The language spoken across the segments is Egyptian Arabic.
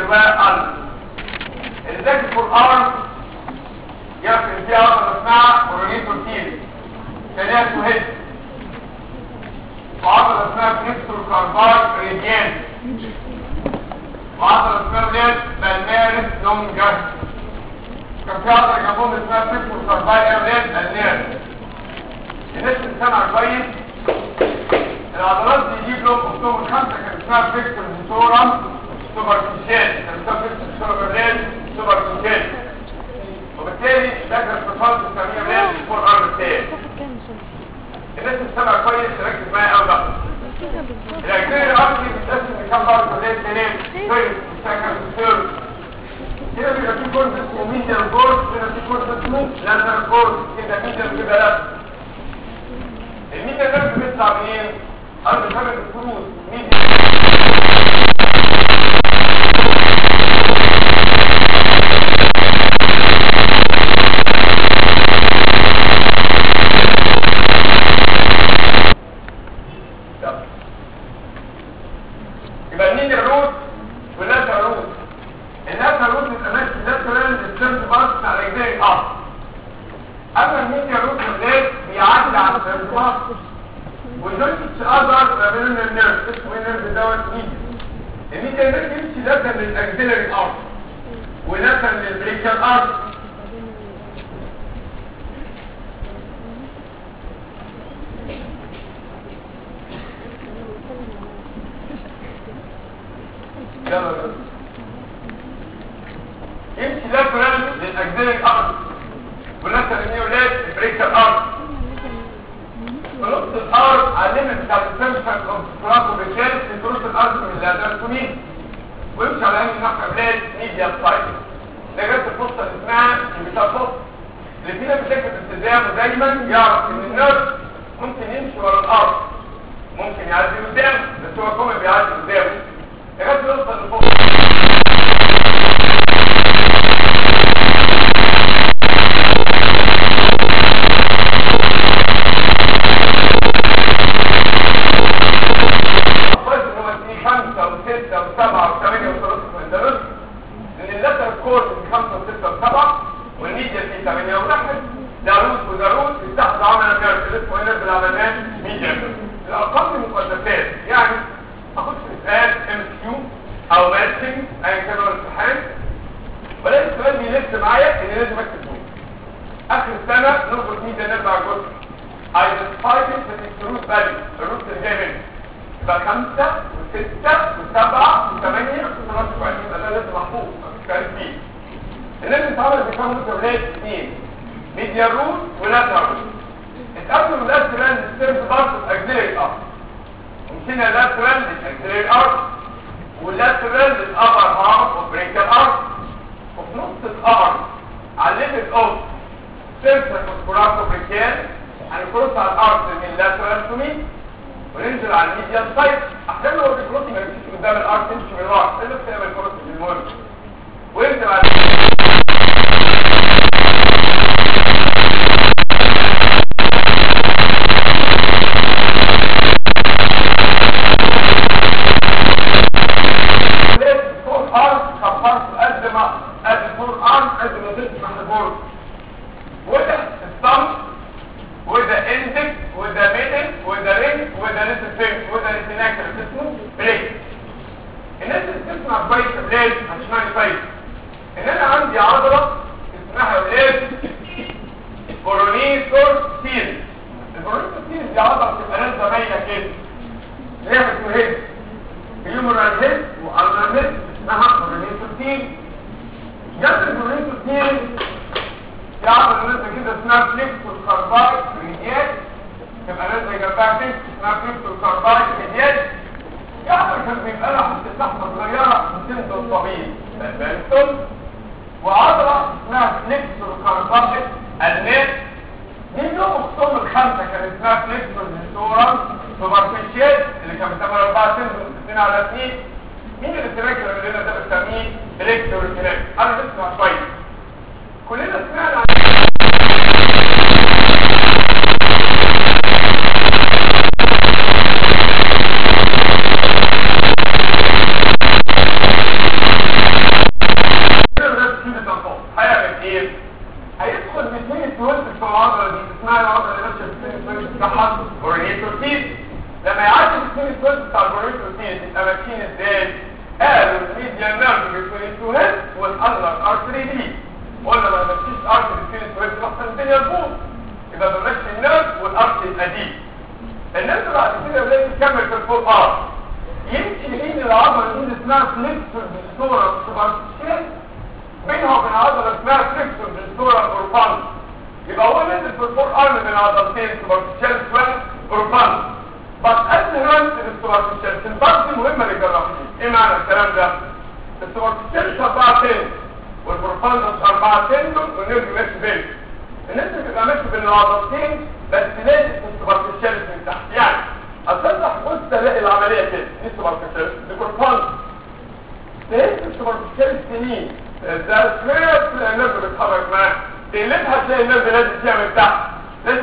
وقلب الذكي فور ارم يعرف ان في عضله اسمها اورينيتور تيري ثانيه تهد وعضله اسمها بريستول كاربار ريديان وعضله اسمها بلاد بالمارس لونجاس كان في عضله جنبهم اسمها بريستول كاربار يا بلاد بالمارس الناس بتسمع كويس العضلات دي يجيب لهم اكتوبر خمسة كان اسمها فيكتور سورم سوبرفيشال كان اسمها فيكتور سورم بلاد سوبرفيشال وبالتالي ذكر اتصال بنسميها بلاد الفور ارم التاني الناس بتسمع كويس ركز معايا قوي بقى الاجزاء الارضي بتتقسم لكام ضرب زي التنين فيرست سكند ثيرد هنا بيبقى في كورس اسمه ميديال كورس هنا في كورس اسمه لاترال كورس كده ميديال كده لا الميديال ده بيطلع منين؟ ارض شبكه الفلوس ميديال يبقى مين الروت واللاترال روت اللاترال روت بيبقى ماشي لاترال السيرف باص على رجلين الارض اما الميديا روت بالليل بيعدي على السيرف باص والنيرف اذر ما بين النيرف اسمه ايه النيرف دوت ميديا الميديا نيرف يمشي لاترال للاكسلري ارض ولاترال للبريكال ارض يلا يلا يمشي لاترال للاكسلري ارض ولاترال نيولات بريكال ارض نص الارض علمت بتاع السنشن اوف فراغ وبالتالي في نص الارض من الادرسومين ويمشي على انهي ناحيه بلاد ميديا سايد ده جت الفرصه اللي اسمها الميتافوس اللي فينا بشكل التزامه دايما يعرف ان النيرف ممكن يمشي ورا الارض ممكن يعدي قدامه بس هو كومي بيعدي قدامه لغايه ما يوصل لفوق كويس ان هو في خمسة وستة وسبعة وثمانية وثلاثة في الدرس لان اللتر كورس في خمسة وستة وسبعة والميديا في ثمانية وواحد داروس وداروس يستحضر عمل كارت اللي اسمه هنا بالعلامات ميديا الارقام دي مقدسات يعني اخش في سؤال ام كيو او ماتشنج ايا كان هو الامتحان ولكن السؤال بيلف معايا ان لازم اكتب نوت اخر السنة نربط ميديا نرجع جزء identify the root value الروت اللي جاي منه يبقى خمسة وستة وسبعة وثمانية وثلاثة وعشرين يبقى ده لازم محفوظ مفيش كلام فيه الناس بتتعامل بكام متولات اثنين ميديا روت ولاترال روت اتقابلوا اللاترال السيرف بارت اكزيلري ارت ومشينا لاترال للاكزيلري ارت واللاترال للابر هارت وبريكال ارت وفي نص الارت علمت اوف سيرفر كوسبوراتو بريكال هنكروس على الارت من لاترال تو ميد وننزل على الميديا سايت احيانا لو الكروس ما يمشيش قدام الارت تمشي من ورا ايه اللي بتعمل الكروس المهم وينزل على فور ارم كبرت قد ما قد فور ارم قد ما تسمح البورد وده الصمت وده اندكس وده ميدل وده رينج وده ليتل فينج وده ريتيناكل اسمه بليك الناس اللي بتسمع كويس بلاد هتسمعني كويس ان انا عندي عضله اسمها بلاد كورونيتور سيريس الكورونيتور سيريس دي عضله بتبقى نازله باينه كده هي بتهز هيومرال هيد والنر هيد اسمها كورونيتور سيريس جنب الكورونيتور سيريس في عضله نازله كده اسمها فليكس والكاربايت ريديات تبقى نازله جنبها فليكس اسمها فليكس والكاربايت ريديات يعني كان بيبقى لها حته لحمه صغيره بتنزل الطبيعي بالبنتم وعضله اسمها فليكس والكاربايت النت مين يوم اخصام الخمسه كان اسمها فليكس والهيستورم سوبرفيشيال اللي كان بتعمل 4 سنتيمتر 2 على 2 مين اللي التراك اللي لنا ده بنسميه فليكس والتراك انا بسمع كويس كلنا سمعنا روتين تبقى ماشيين ازاي قالوا الميديا نيرف بين التو هيد والانر ارتري دي قلنا ما نمشيش ارتري بين التو هيد اصلا الدنيا تبوظ يبقى بنمشي النيرف والارتري القديم الناس بعد كده بنلاقي تكمل في الفول ار يمشي بين العضله اللي اسمها فليكسور بالصوره سوبرفيشال بينها وبين عضله اسمها فليكسور بالصوره اوربان يبقى هو نزل في الفول ارم من عضلتين سوبرفيشال شويه اوربان بس ادهرنت للسوبرفيشال البارت دي مهمه للجراحين ايه معنى الكلام ده السوبرفيشال اربعه تندون والبروفاندوس اربعه تندون والنيرف ماشي بين الناس بتبقى ماشي بين العضلتين بس لازم السوبرفيشال من تحت يعني اصلح بص تلاقي العمليه كده دي السوبرفيشال دي بروفاندوس تلاقي السوبرفيشال سنين ده شويه تلاقي النيرف بيتحرك معاه تقلبها تلاقي النيرف لازم فيها من تحت لازم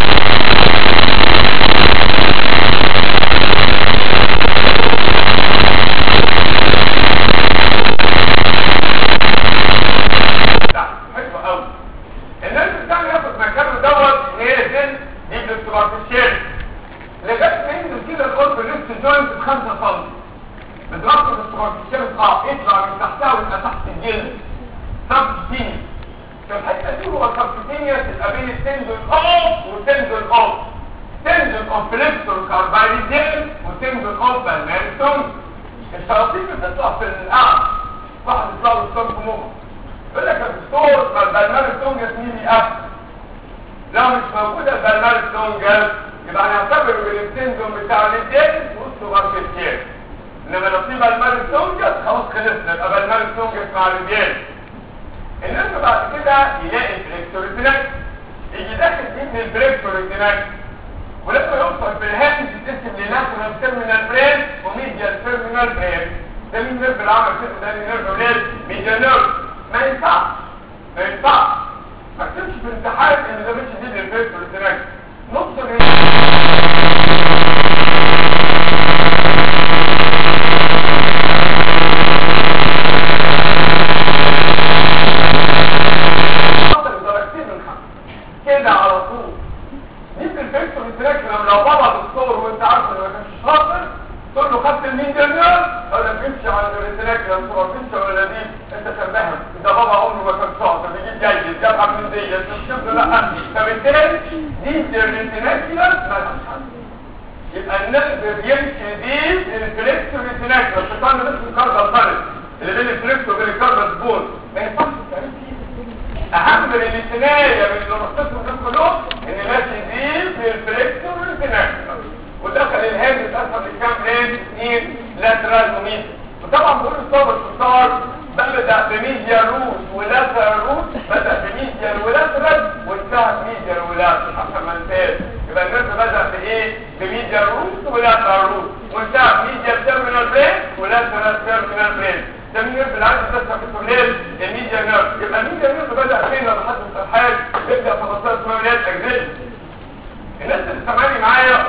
حلو قوي الناس الثانيه ياخد مكانه دوت نازل دي بتبقى في الشارع لغايه ما ينزل كده القرب الليفت جوينت ب 5 سم بتربط الصغار في الشارع اه يطلع من تحتها ويبقى تحت الجلد سبتينيا في الحته دي هو سبتينيا تبقى بين التندون اوف والتندون اوف تندون اوف فليكسور كاربايدين وتندون اوف بالماريتون الشراطين بتطلع في القعد واحد يطلع له الصنف مخ يقول لك يا دكتور ما البلمار التونجس مين يقفل لو مش موجوده البلمار التونجس يبقى هنعتبر بالتندون بتاع الدين والصغار في الجيل انما لو في بلمار التونجس خلاص خلصنا يبقى بلمار التونجس مع الرجال الناس بعد كده يلاقي البريكتوريتينات يجي داخل دي من البريكتوريتينات ولما يوصل في الهاتف تتقسم لناتورال تيرمينال برين وميديال تيرمينال برين ده مين نيرف العمل كده ده نيرف ولاد ميديال نيرف ما ينفعش ما ينفعش ما تكتبش في الامتحان ان ده مش دي البريكتوريتينات نص كده على طول يمكن الفكر الفكر لما لو بابا الصور وانت عارف انه ما كانش شاطر تقول له خدت المين جنيه ولا بيمشي على الريتناك لما صور تمشي ولا دي انت شبهها ده بابا عمره ما كان شاطر بيجيب جيد جابها من دي مش لا فبالتالي دي الريتناك ما لهاش حل يبقى النقد بيمشي دي الفليكس ريتناك الشيطان مش الكاربال طالب اللي بين الفليكس وبين الكاربال سبون ما ينفعش التعريف اهم من الاثنين من اللي رصيتهم دول كلهم ان ماشي دي في الفليكسور والفيناكس ودخل الهاند اتقسم لكام ريد اثنين لاترال وميد وطبعا بقول الصوت الصار بدا بميديا روت ولاترال روت بدا بميديا ولاترال وانتهى بميديا ولاترال حسب ما انتهى يبقى النرف بدا بايه بميديا روت ولاترال روت وانتهى بميديا تيرمينال برين ولاترال تيرمينال برين ده النيرف اللي عايز تسمع في الكليه الميديا نيرف يبقى الميديا نيرف بدا فين لما حد الحاج يبدا في منطقه اسمها ولايات اجزاء الناس اللي سامعاني معايا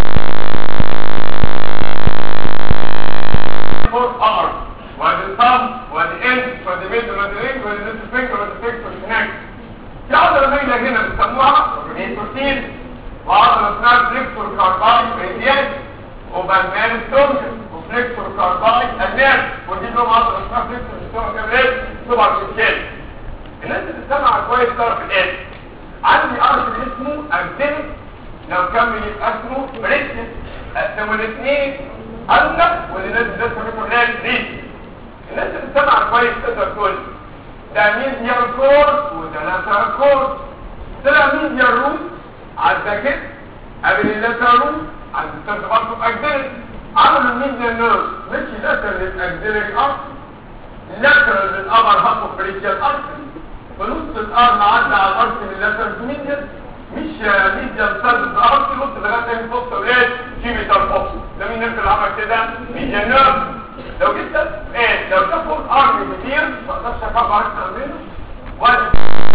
فور ار وادي الثumb وادي اند وادي ميد وادي رينج وادي نص فينجر وادي فيكتور هناك في عضله مايله هنا بيسموها ريتروسين وعضله اسمها فليكسور كارباي ريديان وبالمان ستونجر وفليكسور كارباي الناس ودي لهم عضله اسمها فليكسور بتسمى كاميرات سوبر فيشال الناس اللي سمع كويس تعرف الان عندي ارش اسمه اكزينيك لو كمل يبقى اسمه بريكتس اقسموا الاثنين أنك والناس اللي اسمه كاميرات ريد الناس اللي سمع كويس تقدر تقول ده ميديال كورد وده لاترال كورد طلع ميديال روت على الباكيت قبل اللاترال روت عند السيرت برضه اكزيلك عملوا الميديال نيرف مش لاترال للاكزيلك ارت لاترال للابر هاف بريكيال ارت ونص الارم عدى على الارت من اللاترال ميديال مش ميديال سيرت ارت نص لغايه تاني فوق اولاد كيميتال فوق ده مين الناس اللي عمل كده ميديال نيرف لو جبت ايه لو شافوا الارم كتير ما اقدرش اكبر اكتر منه وادي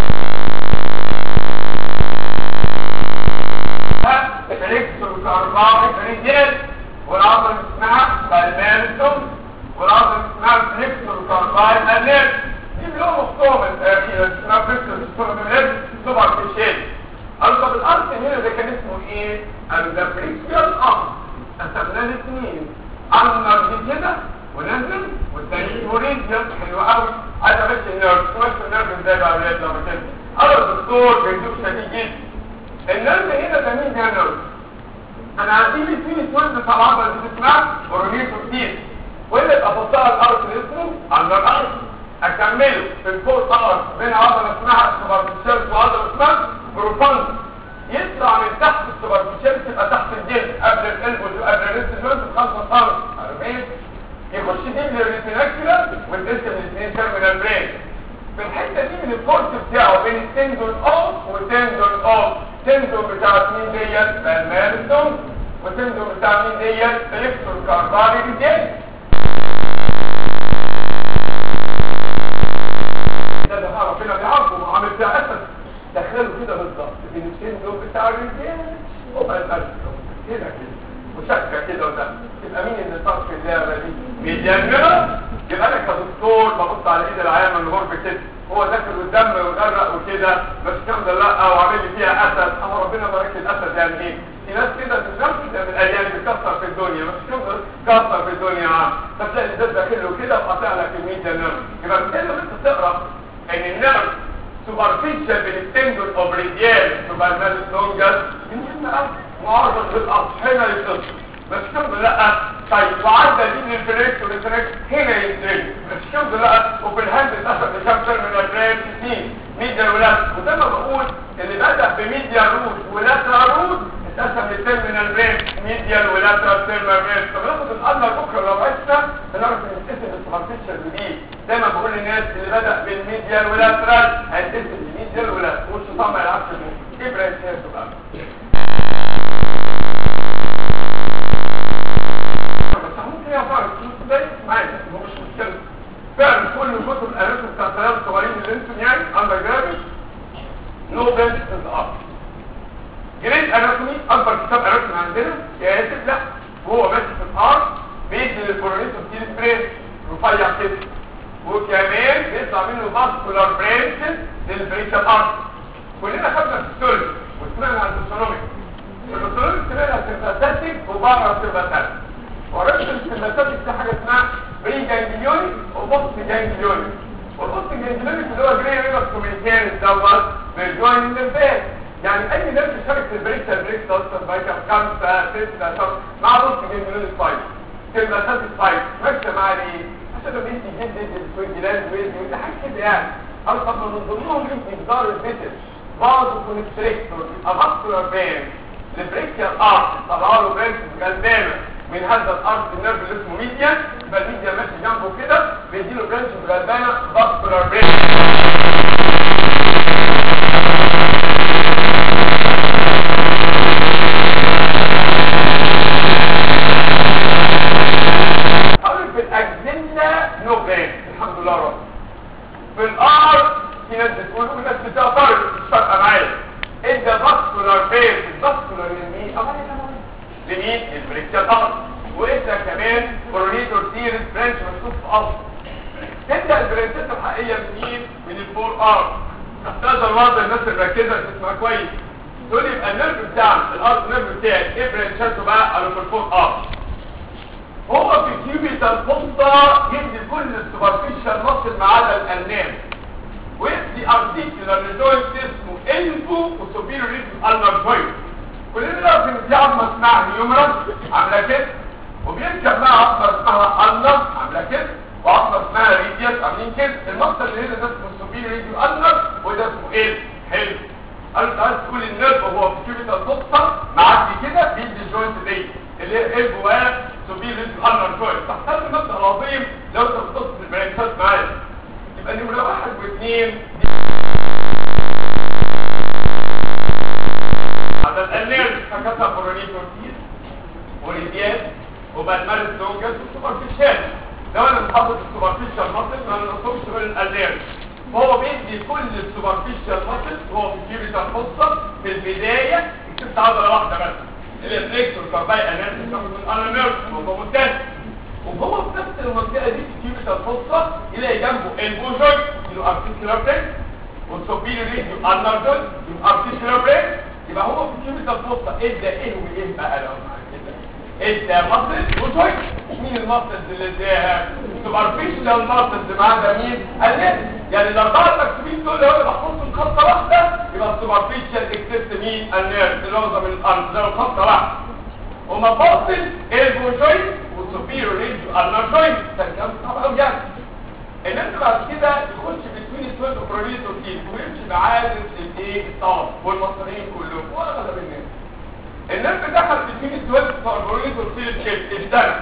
فليكسور كارباي ريجيل والعضله اسمها بالمانتوم والعضله اسمها فليكسور كارباي النير دي له مخطومه اسمها فليكسور كارباي طبعا في الشيء قالوا طب الارض هنا ده كان اسمه ايه؟ قالوا ده بريكيال ارض قسمناه لاثنين عند ونزل والتاني اسمه ريديوس حلو قوي عايز امشي النيرف تمشي النيرف ازاي بقى يا ولاد لما كده انا الدكتور بيدوك شديد جدا النيرف هنا ده مين ده نيرف انا عندي لي فيه سويد طبعا اللي اسمها برونيتو كتير واللي ابصها الارض اسمه على الارض اكمله في الفوق طبعا بين عضله اسمها سوبرفيشال وعضله اسمها بروفاند يطلع من تحت السوبرفيشال تبقى تحت الجلد قبل القلب وقبل الريست جوينت بخمسة سم عارفين يخش دي من الريتيناكولا والاسم الاثنين تيرمينال برين في الحته دي من الكورس بتاعه بين التندون اوف والتندون اوف التندون بتاع مين ديت المالستون والتندون بتاع مين ديت الكترو كارباري ريجين ده ده ربنا بيعاقبه وعامل فيها اسد دخله كده بالظبط بين التندون بتاع الريجين وبقى المالستون كده كده وشكه كده وده يبقى مين اللي صار في اللعبه دي بيجننه يبقى انا كدكتور ببص على ايد العيان من غرب كده هو داخل والدم وغرق وكده بس الكلام ده لا وعامل لي فيها اسد اهو ربنا بارك لي الاسد يعني ايه في ناس كده تتنفس من الايام بتكسر في الدنيا مش كده كسر في الدنيا عام فتلاقي الزيت داخل له كده وقاطع لك الميديا نيرف يبقى بالتالي لما انت تقرا ان النيرف سوبرفيشال بالتندون اوف ريديال سوبرمال لونجس مهم قوي معرض للاطحنه يتصل بس الحمد لله طيب وعدى دي من البريك والبريك هنا ينزل بس الحمد لله وفي الهند اتأخذ بكام ترم من البريك سنين ميديا ولاد وزي ما بقول اللي بدأ بميديا روت ولاترال روت اتقسم للتيرمينال برين ميديال ولاترال تيرمينال برين فبناخد الأمر بكره لو عشنا هنعرف ان الاسم السوبرفيشال جديد زي ما بقول للناس اللي بدأ بالميديال ولاترال هيتقسم لميديال ولاترال والشيطان ما يلعبش بيه ايه برين هي بقى بس ممكن يا فرق ده معايا هو مش مشكله فعلا كل الكتب الاناتوم بتاع الثلاثه الصغيرين اللي انتم يعني اندر جرافيك نو بنش في الارض جريد اناتومي اكبر كتاب اناتومي عندنا كاتب لا هو ماشي في الارض بيدي للكورونيتو ستيل برين رفيع كده وكمان بيطلع منه فاسكولار برانشز للبريشال ارض كلنا خدنا في السولج وسمعنا عن السونوميك السونوميك سمعنا سيمباثيك وبره سيمباثيك ورشة السيمباثيك في حاجه اسمها بري جانجليوني وبوست جانجليوني والبوست جانجليوني اللي هو جري ريفر كومينيكيرنس دوت بيجوين الليمفات يعني اي ناس تشارك في البريكتا بريكتا اصلا بايكا خمسه سته سبعه مع بوست جانجليوني سبايك سيمباثيك سبايك ماشيه مع ايه؟ عشان لما انت جدد السويجلان ويزي وده حاجه كده يعني او طب من ضمنهم يمكن مقدار البيتر بعض كونستريكتور افاسكولار بين البريكيال ارت طلع له بريكس غلبانه من هذا الارت النيرف اللي اسمه ميديا يبقى الميديا ماشي جنبه كده بيدي له برانش غلبانه فاسكولار بين طيب في الاجزله نو برين الحمد لله رب في الارض في ناس بتقول وناس بتعترض مش فارقه معايا ادى فاسكولار بين الفاسكولار لمين لمين البريكتال ارض وادى كمان كورونيتور سيريس برانش مكتوب في اصل تبدا البرانشات الحقيقيه منين من الفور ارض تحت هذا الوضع الناس الركيزه تسمع كويس تقول يبقى النيرف بتاعنا الارض النيرف بتاعي ايه برانشاته بقى على الفور ارض هو في كيوبيتال فوسطى يدي كل السوبرفيشال مصل ما عدا الانام ويدي ارتيكولار لجوينت اسمه الفو وسوبيريور ريجن النر جوينت كلنا نعرف ان في عظمه اسمها هيومرس عامله كده وبيركب معاها عظمه اسمها النر عامله كده وعظمه اسمها ريديوس عاملين كده المصل اللي هنا ده اسمه سوبيريور ريجن النر وده اسمه ايه حلو قالت عايز تقول النيرف هو في كيوبيتال فوسطى معدي كده بيدي الجوينت دي اللي هي ايه جواه سوبير ريجن النر جوينت تحتاج المبدا العظيم لو انت بتصل البرانشات معايا يبقى نمرة واحد واثنين هذا الأنير فكتها برونيتورتيز وريديات وبالمارس لونجس وسوبرفيشال لو انا محافظ السوبرفيشال ماسل ما نقصرش من الأنير فهو بيدي كل السوبرفيشال ماسل هو في كيبتا الفصة في البداية اكتبت عضلة واحدة بس اللي هي الفليكسور كارباي انيرس من الانير وهو ممتاز وهو في نفس المنطقة دي في كيوبة الفصة يلاقي جنبه البوجر يبقى ارتيكولار برين والسوبيريور ريجن النردل يبقى ارتيكولار برين يبقى هو في كيوبة الفصة ادى ايه وايه بقى لو كده ادى مصل وجوينت مين المصلز اللي اداها سوبرفيشال مصلز معاها مين الناس يعني الاربعه المكتوبين دول لو انا بحطهم خطه واحده يبقى السوبرفيشال اكسست مين النيرف اللي هو من الارض لو خطه واحده وما فاصل البو جوينت وسوبيريور رينج النر جوينت ده كلام صعب قوي يعني ان انت بعد كده تخش بتوين السويد وبرونيت وكيل ويمشي بعادة الايه الطلب والمصريين كلهم واغلب الناس الناس دخل بتوين السويد وبرونيت وكيل الكيل اشتغل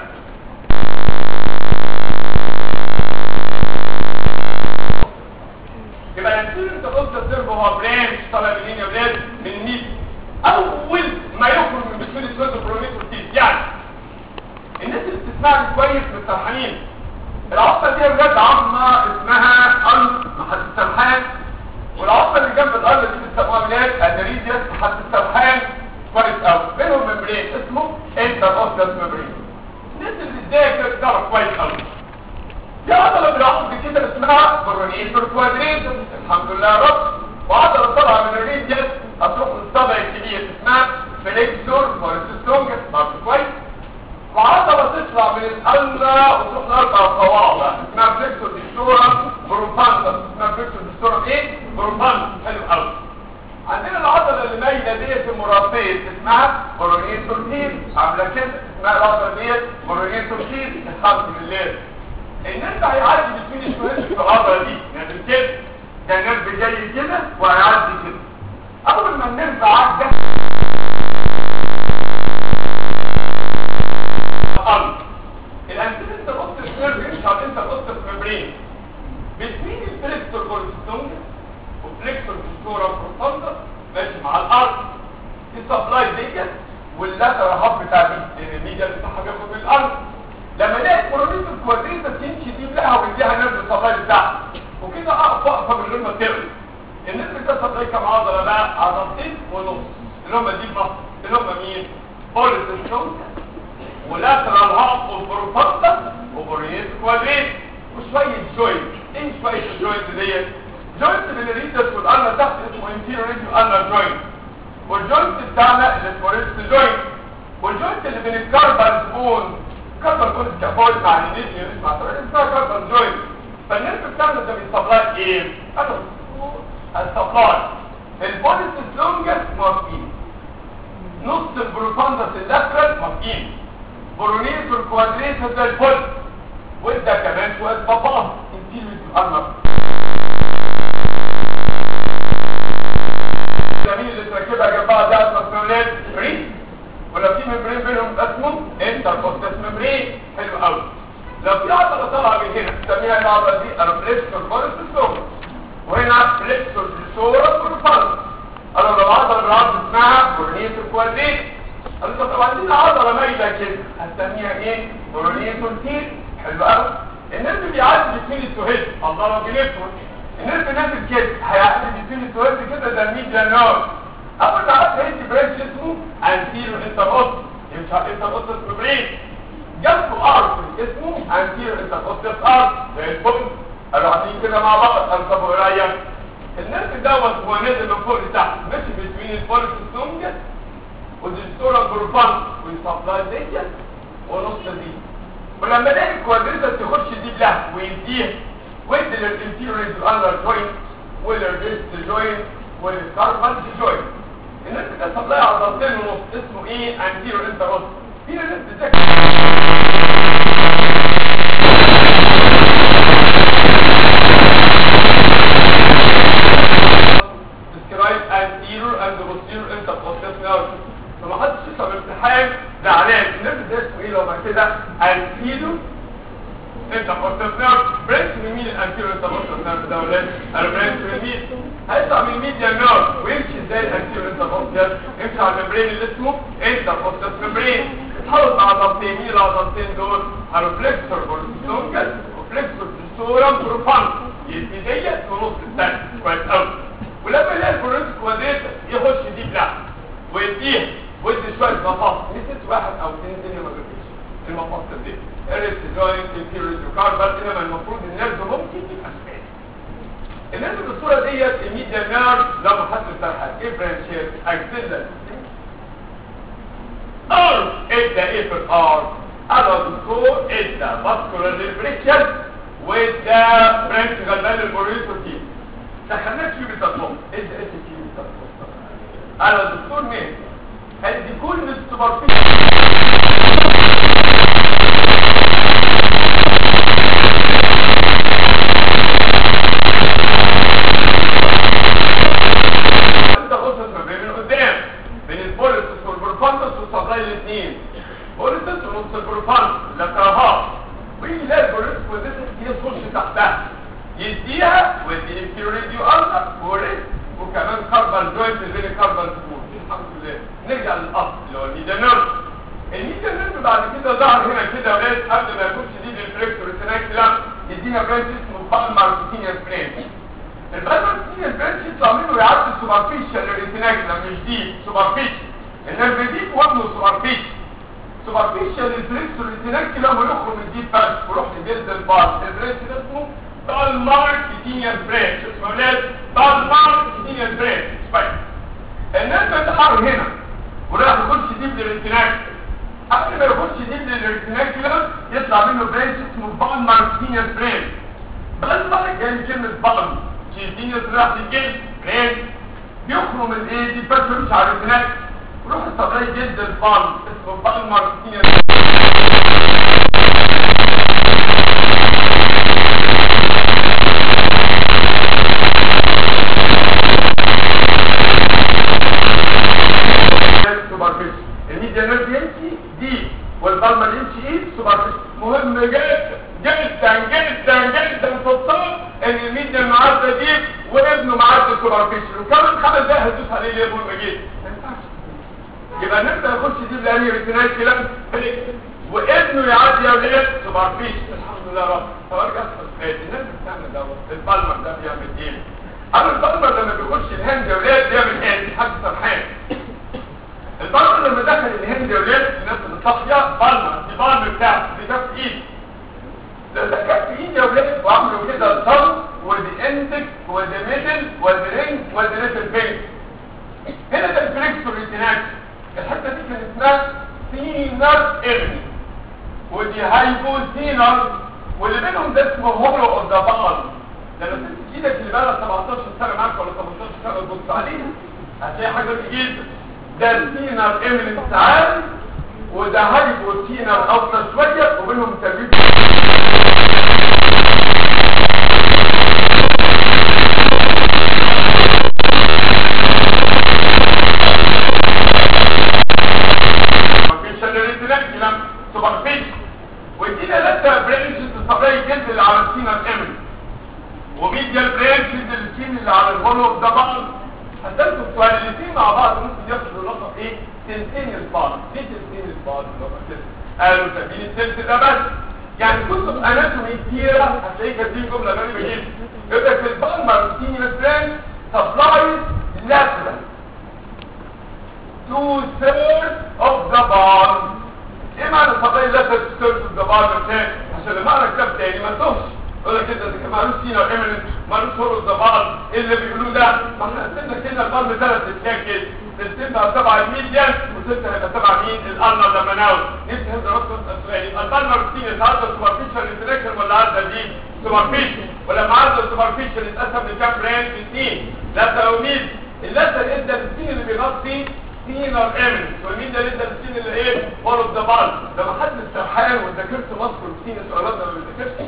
يبقى يمكن انت قلت السيرف هو برانش طالع منين يا ولاد من النيل اول ما يخرج من بتوين السويد وبرونيت وكيل يعني الناس اللي بتسمعني كويس مسترحمين العصبة دي بجد عظمة اسمها قلب محد السرحان والعصبة اللي جنب القلب دي بتسموها بلاد ادريديس محد السرحان كويس قوي بينهم ممبرين اسمه انتر اوستاس ممبرين الناس اللي بتذاكر تعرف كويس قوي في عضلة بالعصب كده اسمها كورونيتور كوادريتس الحمد لله يا رب وعضلة طالعة من الريديس هتروح للصبع الكبير اسمها فليكسور فورستونجس برضه كويس وعضلة تطلع من الألة وتروح لأربع صوابع اسمها فليكسور ديستورا بروفاندا اسمها فليكسور ديستورا ايه؟ بروفاندا حلو قوي عندنا العضلة اللي مايلة ديت المرافية اسمها كورونيتور تيل عاملة كده اسمها العضلة ديت كورونيتور تيل الخمس من الليل النرف هيعدي بتوين الشوهات في العضلة دي يعني كده ده نرف جاي كده وهيعدي كده أول ما النرف عدى الأرض الأنتين انت قلت السيرف يمشي على انت قلت الممبرين بتمين الفليكسور كورتيستونجا وفليكسور ديستورا بروفاندا ماشي مع الأرض دي سبلاي ديت واللاتر هاب بتاع دي لأن الميديا بتاعها بياخد من الأرض لما الاقي كورونيت الكوادريتا تمشي دي لها ويديها نرف السبلاي بتاعها وكده اقف واقفه من غير ما تغلي النرف ده سبلاي كام عضله بقى عضلتين ونص اللي هم دي مصر اللي هم مين؟ بوليسيستونجا ولاترال هاب والبروفاندا وبوريت كوادريت وشويه جوينت ايه شويه الجوينت ديت جوينت من الريدس والارنا تحت اسمه انتيريور ريديو ارنا جوينت والجوينت بتاعنا اللي اسمه ريدس جوينت والجوينت اللي بين الكاربال بون كاربال بون سكافولد مع النيزيوم مع اسمها كاربال جوينت فالنرف بتاعنا ده بيسبلاي ايه؟ انا السبلاي البوليس لونجس موافقين نص البروفاندس اللاترال موافقين برونيتور كوادريتور ده الفل وده كمان شويه باباز انتيريور الارنب الجميل اللي تركبها جنب بعض ده مسؤولات ريس ولو في ممبرين بينهم اسمه انتر كوستس ممبرين حلو قوي لو في عضله طالعه من هنا نسميها العضله دي الفليكسور فورس وهنا فليكسور ديسورا بروفانس انا لو العضله بالعرض اسمها برونيتور كوادريتور انت طبعا عندنا عضله مايله كده هنسميها ايه برونيتور تيل حلو قوي النرف بيعدي بين السهيل الله لو جنبته النرف نازل كده هيعدي بين السهيل كده ده الميديا نار اول ما عدى هيدي برانش اسمه انتيرو انتروس مش عارف انتروس برين جنبه ارض اسمه انتيرو انتروس ارض زي الفل قالوا عاملين كده مع بعض انصبوا قريب النرف دوت هو نازل من فوق لتحت ماشي بين الفولس السونجس والدكتوره بروفان ويسبلاي ديت ونص دي ولما الاقي الكوادريتا تخش دي بلها ويديها ويدي للانتيريور اندر جوينت والريست جوينت والكاربال جوينت الناس ده سبلاي عضلتين ونص اسمه ايه انتيريور انتر اوس في ناس بتذاكر describe anterior and posterior intercostal nerve فما حدش يطلع من الامتحان زعلان النرف ده اسمه ايه لو بعد كده انتيرو انت كورتيف نيرف برانش من مين الانتيرو انت كورتيف نيرف ده ولا البرانش من مين هيطلع من الميديا نيرف ويمشي ازاي الانتيرو انت كورتيف يمشي على الممبرين اللي اسمه انت كورتيف ممبرين يتحوط مع عضلتين مين العضلتين دول هاروفلكسور بورسونجس وفلكسور ديستورم بروفان يدي ديت ونص الثاني كويس قوي ولما يلاقي البرونس كوادريتا يخش دي بلا ويديها ودي شويه مفاصل نسيت واحد او اثنين دنيا ما جبتش المفاصل دي اريس جوينت انفيريور كاربال انما المفروض النيرف ممكن يبقى سبيس النيرف بالصوره ديت الميديا نيرف لما حد بتاعها ايه برانشات اكسيلا ار اتش وادى ايه في الار قالوا يا دكتور ادى فاسكولار ريفريكشن وادى برانش غلبان البوريتوتين دخلناك في بتاعهم ادى ادى في بتاعهم قالوا يا دكتور مين ادي كل السوبرفيشن انت خصص ما بين قدام بين البوليسس والبروفاندس والصداي الاثنين بوليسس ونص البروفاندس اللي كرهاه ويجي يلاقي البوليسس والديسس دي يخش تحتها يديها ويدي الكيوريديو ارض وريس وكمان كاربال جوينت بين الكاربال سبور الحمد لله نرجع للاصل اللي هو الميديا نيرف الميديا نيرف بعد كده ظهر هنا كده ولاد قبل ما يكون شديد الفليكتور السناكلا يدينا برانش اسمه بالمار سينيور برانش البالمارتين البرانش يطلع منه يعدي سوبرفيشال الريتيناكلا مش ديب سوبرفيشال النيرف ديب وزنه سوبرفيشال سوبرفيشال البريكس الريتيناكلا ويخرج من الديب بس ويروح لجلد البار البرانش ده اسمه بالمارتين برانش اسمه ولاد بالمارتين برانش طيب النيرف ده حر هنا وراح يخش ديب للريتيناكلا قبل ما يخش ديب للريتيناكلا يطلع منه برانش اسمه بالمارتين برانش بالمار جاي من كلمه بالم شايفين يطلع في الجلد ريد بيخرج من ايه دي بس مش عارف هناك روح الصدري جلد البال اسمه بال ماركتين الميديا نيرف يمشي دي والبالمر يمشي ايه سوبرفيشال مهم جدا جدا جدا جدا في الطب ان الميديا المعدة دي وابنه معدة سوبرفيشال وكمان خمس دقايق هتدوس عليه ليه ابو المجيد ما ينفعش يبقى نبدا يخش دي بلاني ريتينال كلام وابنه يعدي يا ولاد سوبرفيشال الحمد لله رب طب ارجع اسال الناس بتعمل ده البالمر ده بيعمل ايه؟ انا البالمر لما بيخش الهند يا ولاد بيعمل ايه؟ دي حاجه سرحان البالمر لما دخل الهند يا ولاد الناس اللي صاحيه بالمر دي بالمر بتاعته دي كف ايد لو ده كف ايد يا ولاد وعملوا كده الصوت ودي اندك ودي ميدل ودي رينج ودي ليتل فينج هنا ده الفليكسور ريتيناك الحته دي كان اسمها سينر ارني ودي هايبوسينر واللي بينهم ده اسمه هولو اوف ذا بال ده لو تمسك ايدك اللي بقى 17 سنه معاك ولا 18 سنه تبص عليها هتلاقي حاجه جديده ده السينر ايمنس عالي وده هايبوسينر اوطى شويه وبينهم تربيب وادينا لسه برانشز الصبري جلد اللي على السينا الامن وميديال برانشز السين اللي على الهولو ده بعض هسألكم سؤال الاثنين مع بعض ممكن ياخدوا رقم ايه؟ تنتين البعض ليه تنتين البعض قالوا سبيل التلت ده بس يعني كتب اناتومي كتيرة هتلاقيه كاتبين جملة غريبة جدا يقول لك البالمر سينيور برانش سبلايز lateral two thirds of the ball ايه معنى الفضائي لا تسترد الضبار مثال عشان لما اقرا كتاب تاني ما تهش يقول لك كده ده مالوش سينا ايمنت مالوش هورو الضبار ايه اللي بيقولوه ده ما احنا قسمنا كده البال ثلاث اتجاه كده تقسمها سبعة الميديان وستة هيبقى سبعة مين الارنر لما ناوي نفسي هذا ربط السؤال يبقى البال ماركتين عدى سوبرفيشال انتراكشن ولا عدى دي سوبرفيشال ولما عدى سوبرفيشال اتقسم لكام برانش اثنين لا تلاميذ اللثه ادى السين اللي بيغطي سينر امن والمين ده لسه السين اللي ايه فولو ذا بال ده ما حد سرحان وذاكرت مصر وسين السؤالات ده ما بيذاكرش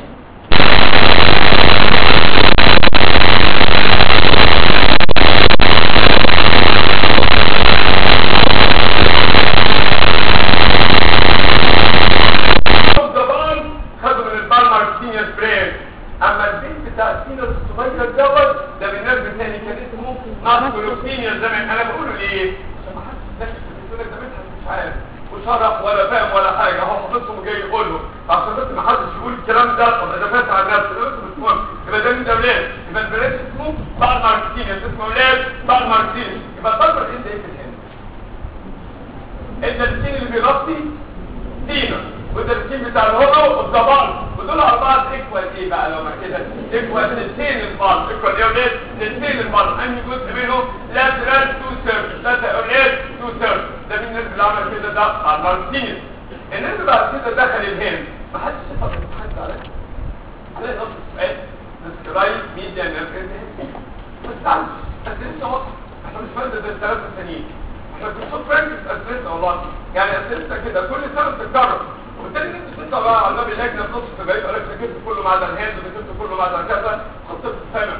خدوا من البالمر سينيور برين اما البيت بتاع السينيور الصغير دوت ده بالنسبه تاني كان اسمه ماسكولوسينيور زمان انا بقوله ليه عشان ما حدش ذاكر يقول لك ده مدحت مش عارف وشرح ولا فاهم ولا حاجه هو حافظهم وجاي يقول له عشان بس ما حدش يقول الكلام ده طب ده فات على نفسه ده مش مهم يبقى ده مين ده ولاد يبقى البلاد اسمه بالمر سينيور اسمه ولاد بالمر سينيور يبقى البالمر انت ايه في الهند انت السين اللي بيغطي سينا وده السين بتاع الهولو والضبال ودول اربعه ايكوال ايه بقى لو ما كده ايكوال الاثنين البال ايكوال ايه ولاد الاثنين البال انهي جزء منهم لاترال تو سيرفيس ثلاثه اولاد تو سيرفيس ده مين الناس اللي عمل كده ده على السين الناس بعد كده دخل الهند ما حدش شافها في الامتحان عليها عليها نص السؤال ديسكرايب ميديا نيرف ما تزعلش بس لسه واضح احنا مش فاهم ده الثلاثه الثانيين احنا بنشوف براكتس اسئله والله يعني اسئلتك كده كل سنه بتتكرر وبالتالي انت تطلع بقى على باب اللجنه في نص السباعي يقول لك ذاكرت كله بعد الهند وذاكرت كله بعد كذا خطط السنه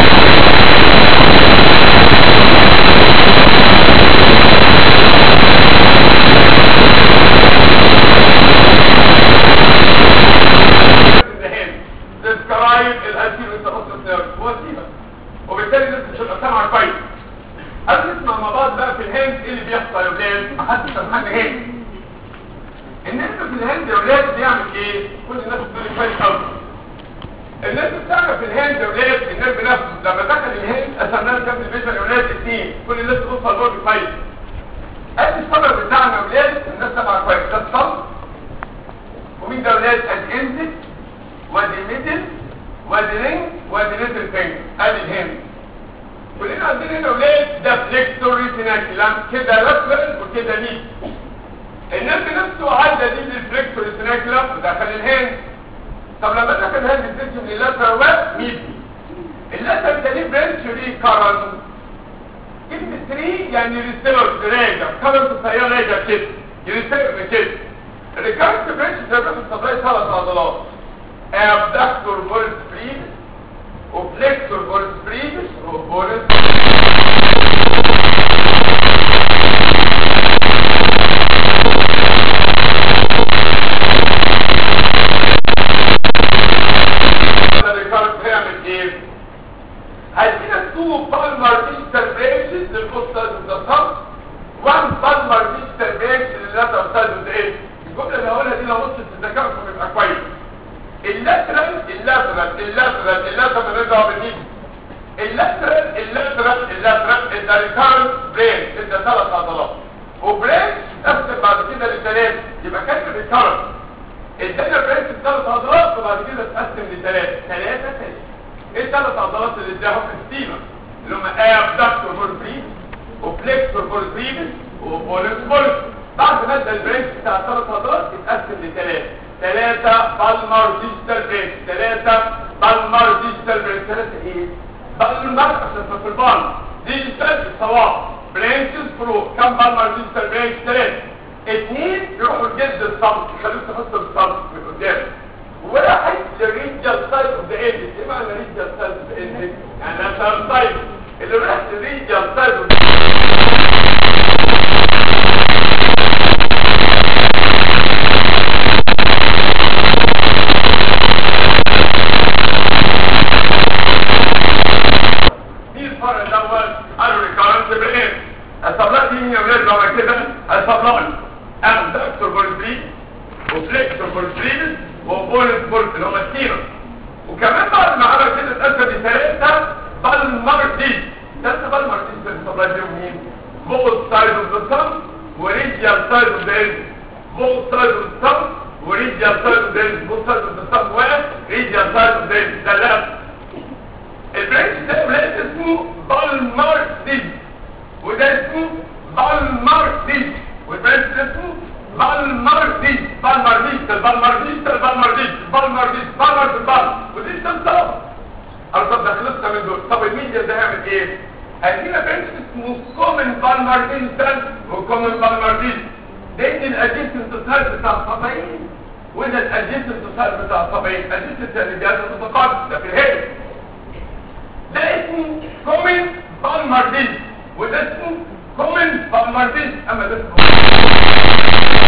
الهند ديسكرايب الانتيرو انترنت نيرف وسيله وبالتالي الناس مش هتبقى سامعه كويس قبل نسمع مع بعض بقى في الهند ايه اللي بيحصل يا ولاد محدش فاهم حاجه هند الناس في الهند يا ولاد بيعمل ايه كل الناس بتقول لي كويس قوي الناس بتعمل في الهند يا ولاد النرف نفسه لما دخل الهند قسمناه كام الفيجن يا ولاد اثنين كل الناس توصل برضه كويس ادي الصبر بتاعنا يا ولاد الناس سامعه كويس ده الصبر ومين ده يا ولاد الاندكس وادي الميدل وادي رينج وادي ليتل فينجر ادي الهند كلنا عندنا هنا ولاد ده فليكتور ريتيناكيلام كده لاترال وكده ميد النرف نفسه عدى دي للفليكتور ريتيناكيلام ودخل الهند طب لما دخل الهند اديته من اللاترال واد ميد اللاترال ده ليه برانش وليه كارن كلمة 3 يعني ريستيرز راجع كارنت التيار راجع كده يريستير كده الريكارنت برانش ده بياخد سبلاي ثلاث عضلات abductor volts brevis وفليكتور volts brevis وبولس الريكارنت هيعمل ايه؟ هيدينا تو بالمر ديجيتال برانشز للبوستال والدستان وان بالمر ديجيتال برانش لللاتر سايد والايه؟ الجمله اللي هقولها دي لو بصت تذاكركم يبقى كويس اللاترال اللاترال اللاترال اللاترال نرجع بالنيد اللاترال اللاترال اللاترال ده ريكارنت برين ده ثلاث عضلات وبرين تقسم بعد كده لثلاث يبقى كان ريكارنت ادانا برين ثلاث عضلات وبعد كده تقسم لثلاث ثلاثه ثلاثه ايه الثلاث عضلات اللي اداهم ستيفن اللي هم ابدكتور فور بريد وفليكتور فور بريد وبولس بولس بعد ما ادى البرين بتاع الثلاث عضلات اتقسم لثلاثه ثلاثة بالمر ديجيتال بريك ثلاثة بالمر ديجيتال بريك ثلاثة ايه؟ بالمر عشان في البالم ديجيتال صواب برينشز برو كم بالمر ديجيتال بريك ثلاثة اثنين يروحوا لجلد الصمت يخلوك تحط الصمت من قدام واحد للريجال سايد اوف ذا ايدج ايه معنى ريجال سايد اوف ذا ايدج؟ يعني ده سايد اللي راح للريجال سايد اوف مين الفرق الاول قالوا ريكارنت برين الصبلات دي يا ولاد بعد كده الصبلات ابدكتور بولفري وفليكتور بولفري وبولس بولف اللي هم السيرم وكمان بعد ما عمل كده اتقسم لثلاثه بالمرديز ثلاثه بالمرديز في الصبلات دي مين؟ بوث سايد اوف ذا ثumb وريجيال سايد اوف ذا اند بوث سايد اوف ذا ثumb وريجيال سايد اوف ذا اند بوث سايد اوف ذا ثumb وريجيال سايد اوف ذا اند ده اللفت البرانش ده ولاد اسمه بالمارتيز وده اسمه بالمارتيز والبرانش ده اسمه بالمارتيز بالمارتيز بالمارتيز بالمارتيز بالمارتيز بالمارتيز بال ودي تنطق طب ده خلصنا من دول طب الميديا ده هيعمل ايه؟ هيدينا برانش اسمه كومن بالمارتيز وكومن بالمارتيز ده الادجيسنت سايد بتاع الصبعين وده الادجيسنت سايد بتاع الصبعين ادجيسنت يعني جهاز متقاعد ده في الهيد ده اسمه كومن بالمارديز وده اسمه كومن بالمارديز اما ده اسمه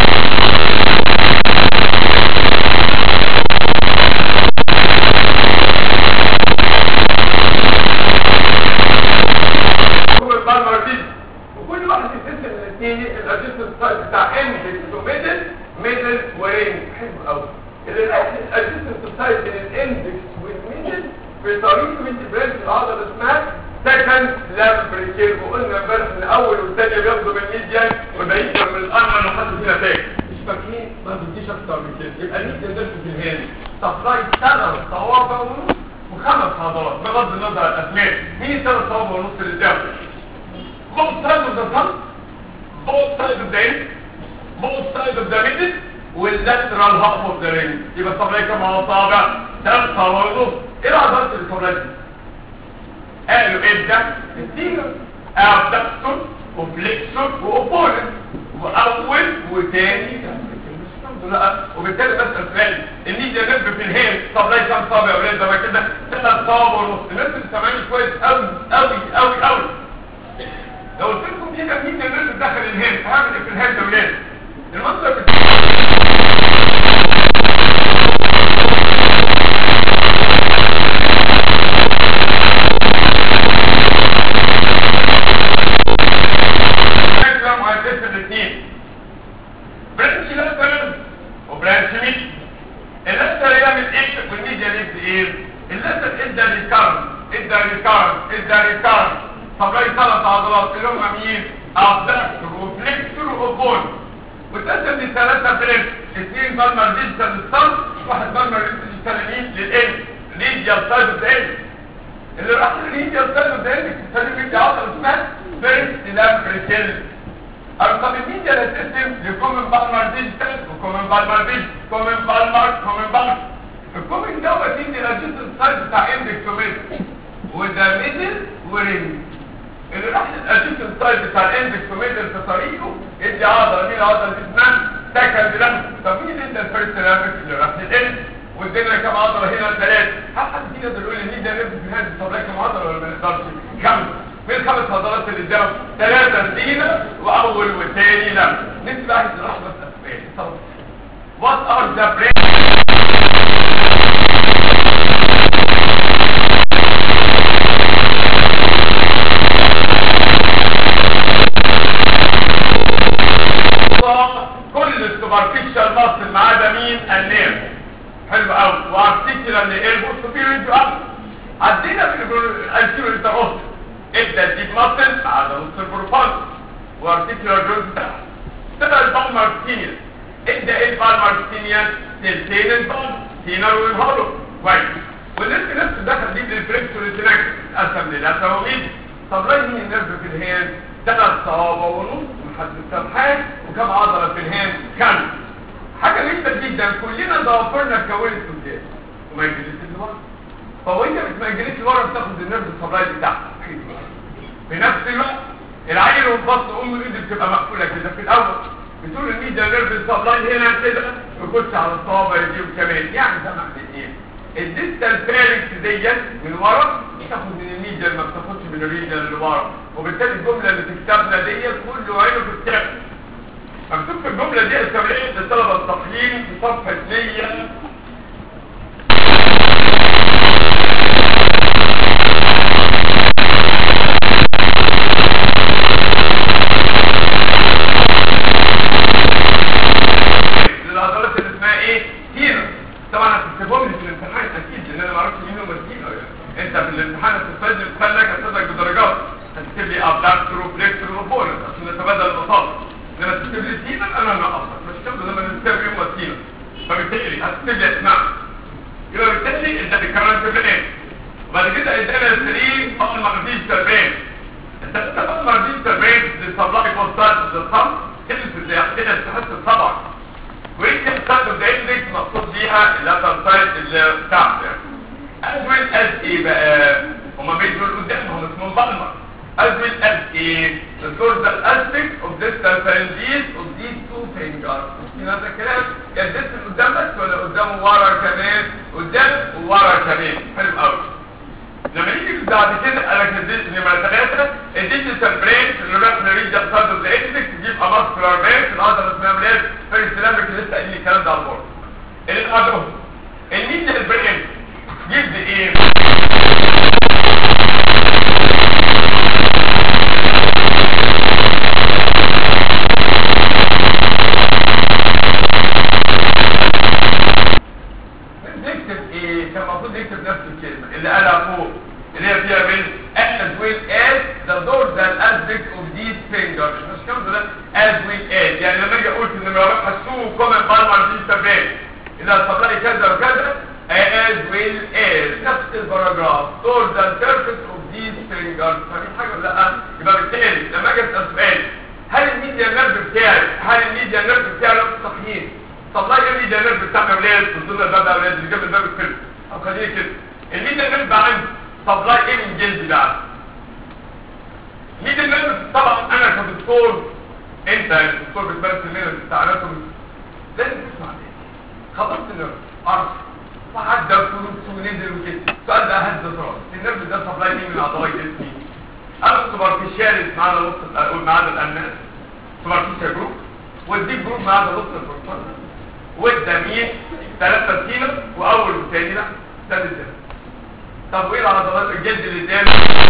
كومن بالمارديز وكل واحد يتقسم من الاثنين الادجستنت سايد بتاع اندكس وميدل ميدل ورينج حلو قوي اللي رايح الادجستنت سايد بين الاندكس والميدل بطريقه من برانش العضله اسمها سكند لامبريكير وقلنا امبارح ان اول والثانيه بياخدوا من الميديان والباقيين من الانر لحد فينا فاكر مش فاكرين ما بديش اكتر من كده يبقى الميديان ده في الهند سبلاي ثلاث صوابع ونص وخمس عضلات بغض النظر عن الاسماء مين الثلاث صوابع ونص اللي قدام both sides of the front both sides of the end both sides of the middle واللاترال هاف اوف ذا رينج يبقى السبلاي كام اصابع ثلاث صوابع ونص ايه العضلات اللي السبلاي دي قالوا ايه ده التيرا ابدكتور وفليكسور واوبوننت واول وتاني لا وبالتالي بسأل سؤال الميديا نسبة في الهيل طب ليه كام صابع يا ولاد ده كده ثلاث صوابع ونص الناس اللي سامعيني كويس قوي قوي قوي قوي لو قلت لكم كده الميديا نسبة داخل الهيل هعمل ايه في الهيل ده ولاد المنظر بتاع الكلام وهيتقسم الاثنين برانش لاترال وبرانش ميد اللاترال يعمل ايه والميديا ليفت ايه اللاترال ادى ريكارن ادى ريكارن ادى ريكارن طب اي ثلاث عضلات اللي هم مين ابدكتور وفليكسور وبون وتقسم لثلاثه برانش اثنين بالمر ديجيتال للصلب واحد بالمر ديجيتال مين للال ليديال سايد اوف ذا اللي راح للميديا سايد اوف ذا تسلم ميديا عضله اسمها فيرست لابريتيل ارقام الميديا اللي تقسم لكومن بالمر ديجيتال وكومن بالمر ديجيتال كومن بالمر كومن بالمر الكومن دوت يدي الجزء السايد بتاع اندكس وميدل وده ميدل ورينج اللي راح للجزء السايد بتاع الاندكس وميدل في طريقه يدي عضله مين العضله دي اسمها سكند لامب طب مين اللي الفيرست لامب اللي راح للال وادينا كام عضله هنا ثلاثه هل حد فينا يقدر يقول الميديا نفس في هذه طب كام عضله ولا ما نقدرش خمسه من الخمس عضلات اللي قدام ثلاثة سينا وأول والثاني لا نسبة واحد راح بس أسباب What are the brain كل السوبرفيشال ماسل ما عدا مين النيرف حلو قوي وارتيكولار للالبو سوبيريور تو اب عدينا بالانتيريور انتروست ادى الديب ماسل على نص البروفاز وارتيكولار جوز تبقى البالمر سينير ادى ايه البالمر سينير تلتين البالمر سينر والهولو كويس والنرف نفسه دخل دي بالفريكس والانتراكس قسم للاسومين طب ليه مين النرف في الهيد ثلاث صوابع ونص محدد سبحان وكم عضله في الهيد كان حاجه جدا جدا كلنا ضوافرنا اتكونت قدام وما يجريش لورا فهو انت ما يجريش لورا بتاخد النرف السبلاي بتاعك في نفس الوقت العين والبطن ام الايد بتبقى مقفوله كده في الاول بتقول الميديا نيرف سبلاي هنا كده يخش على الصوابع دي وكمان يعني ده معنى ايه الديستال فاركس ديت من ورا بتاخد من الميديا ما بتاخدش من الريجن اللي ورا وبالتالي الجمله اللي في كتابنا ديت كله عينه في الكتاب مكتوب في الجمله دي التمرين للطلبه الصحيين في صفحه 100 للعضلات اللي اسمها ايه تيرا طبعا هتكتبهم لي في الامتحان اكيد لان انا ما اعرفش مين هم التيرا يعني انت في الامتحان هتستفاد الامتحان لك هتاخدك بدرجات هتكتب لي ابداكتور وفليكتور وبونس عشان نتبادل البساطه لما تكتب لي تيرا انا نقصك مش كده لما نكتب لي هم تيرا فبالتالي هتكتب لي اسماء يبقى بالتالي انت بتكرر في ايه وبعد كده ادانا 3 فقط ما فيش تربيه انت فقط ما فيش تربيه للسبلاي بوستات للخمس كلمه زي كده تحس الطبع ويمكن تستخدم ده اندكس مقصود بيها اللاتر سايد اللي بتاعته يعني as well as ايه بقى هما بيجوا لقدام هم اسمهم بالمر as well as ايه the dorsal aspect of distal phalanges of these two fingers في هذا الكلام يعني الدست قدام بس ولا قدامه ورا كمان قدام وورا كمان حلو قوي لما يجي بعد كده قال لك الديجيتال نمره 3 الديجيتال برين اللي راح لريجال سايد اوف ذا اكسس تجيب اماسكولار برين العضله اسمها برين فيرست لامبك لسه قايل لي الكلام ده على البورد الادو الميديال برين جيب ايه نكتب ايه كان المفروض نكتب نفس الكلمه اللي قالها فوق اللي هي فيها من as well as the dorsal aspect of these fingers مش كام ده as well as يعني لما اجي اقول ان النمره حسوه كومن بالمر دي تبان اذا السبلاي كذا وكذا as well as نفس الباراجراف dorsal surface of these fingers فاهمين حاجه ولا لا يبقى بالتالي لما اجي اسال سؤال هل الميديا نيرف بتاعي هل الميديا نيرف بتاعي نفس صحيح سبلاي ايه الميديا نيرف بتاع اولاد وصلنا الباب اولاد اللي جنب الباب الكلب او خليه كده الميديا نيرف بقى عندي سبلاي ايه من جلدي بقى ميديا نيرف طبعا انا كدكتور انت الدكتور بتمارس الميديا بتاع اناتومي لازم تسمع ليه خلصت النيرف عرف وعدى فلوس ونزل وكده السؤال ده هز راس النيرف ده سبلاي مين من اعضاء جسمي انا سوبرفيشاليس معانا نص اقول معانا الاناس سوبرفيشال جروب والديب جروب معانا نص البروفيشال والدمين ثلاثة سينة واول والثاني لا ثالث ده طب وايه العضلات الجلد اللي قدام